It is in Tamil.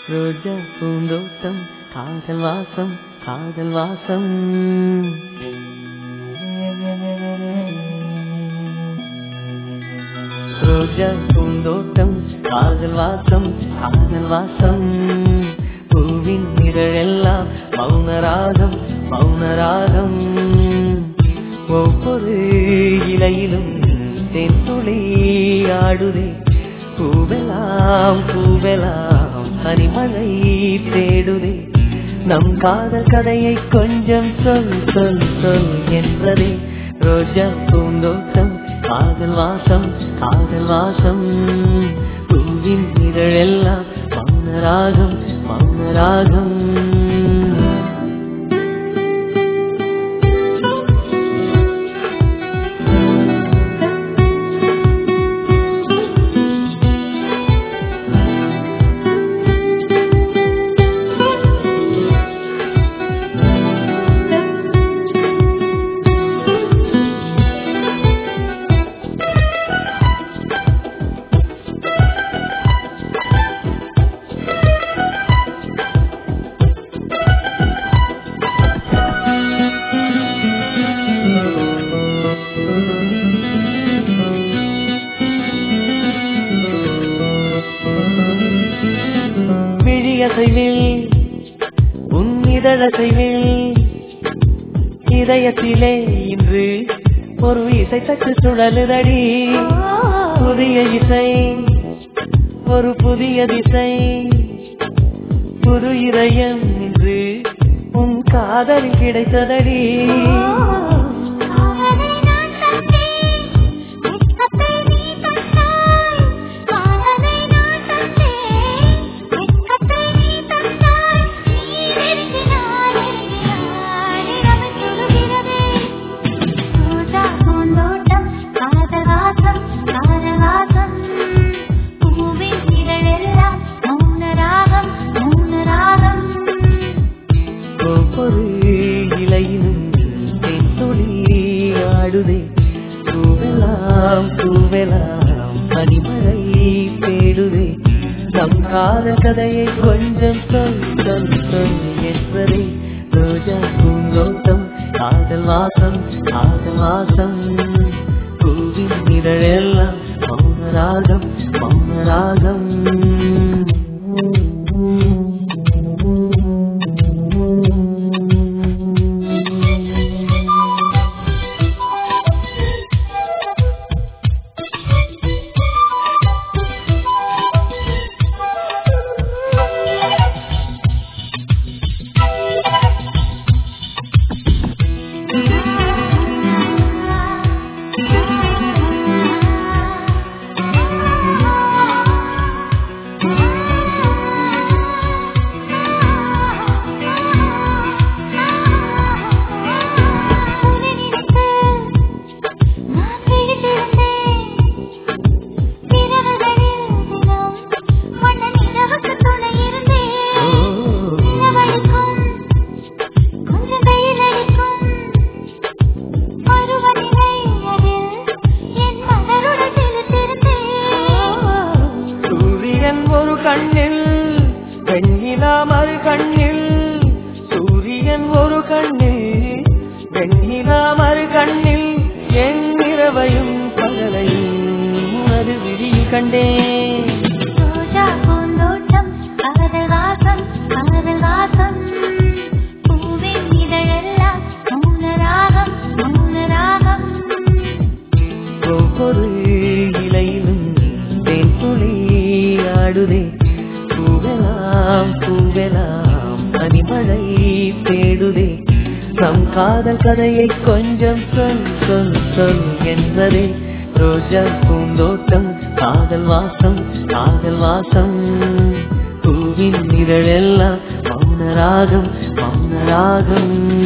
ரோஜா பூந்தோட்டம் காதல் வாசம் காதல் வாசம் ரோஜா பூந்தோட்டம் காதல் வாசம் காதல் வாசம் பூவின் நிழலெல்லாம் மௌனராகம் மௌனராகம் ஒவ்வொரு இலையிலும் தென்துளி ஆடுதே பூவெல்லாம் பூவெல்லாம் பனிமழை தேடுதே நம் காதல் கதையை கொஞ்சம் சொல் சொல் சொல் என்பதே ரோஜா பூந்தோட்டம் காதல் வாசம் காதல் வாசம் பூவின் இதழெல்லாம் மௌனராகம் மௌனராகம் விழியசைவில் உன் இதழசைவில் இதயத்திலே இன்று ஒரு இசை தட்டு சுழலுதடி புதிய இசை ஒரு புதிய திசை புது இதயம் இன்று உன் காதலில் கிடைத்ததடி காதலை நான் தந்தேன் வெட்கத்தை நீ தந்தாய் காதலை நான் தந்தேன் வெட்கத்தை நீ தந்தாய் நீ நெருங்கினாய் நெருங்கினாய் நிலவு சுடுகிறதே ரோஜா பூந்தோட்டம் காதல் வாசம் காதல் வாசம் பூவின் இதழெல்லாம் மௌன ராகம் மௌன ராகம் ஒவ்வொரு இலையிலும் தென்துளி ஆடுதே பூவெல்லாம் பூவெல்லாம் பனிமழை தேடுதே நம் காதல் கதையை கொஞ்சம் சொல் சொல் சொல் என்பதே ரோஜா பூந்தோட்டம் காதல் வாசம் காதல் வாசம் பூவின் இதழெல்லாம் மௌனராகம் மௌனராகம் கொஞ்சம் வெயில் அடிக்கும் பருவநிலை அதில் என் மலருடன் செலுத்திருந்தேன் சூரியன் ஒரு கண்ணில் வெண்ணிலா மறு கண்ணில் சூரியன் ஒரு கண்ணில் வெண்ணிலா மறு கண்ணில் என் இரவையும் பகலையும் அது விழியில் கண்டேன் ரோஜா பூந்தோட்டம் காதல் வாசம் காதல் வாசம் பூவின் இதழெல்லாம் மௌன ராகம் மௌன ராகம் ஒவ்வொரு இலையிலும் தேன் துளி ஆடுதே பூவெல்லாம் பூவெல்லாம் பனிமழை தேடுதே நம் காதல் கதையை கொஞ்சம் சொல் சொல் சொல் என்பதே ரோஜா பூந்தோட்டம் காதல் வாசம் காதல் வாசம் பூவின் இதழெல்லாம் மௌனராகம் மௌனராகம்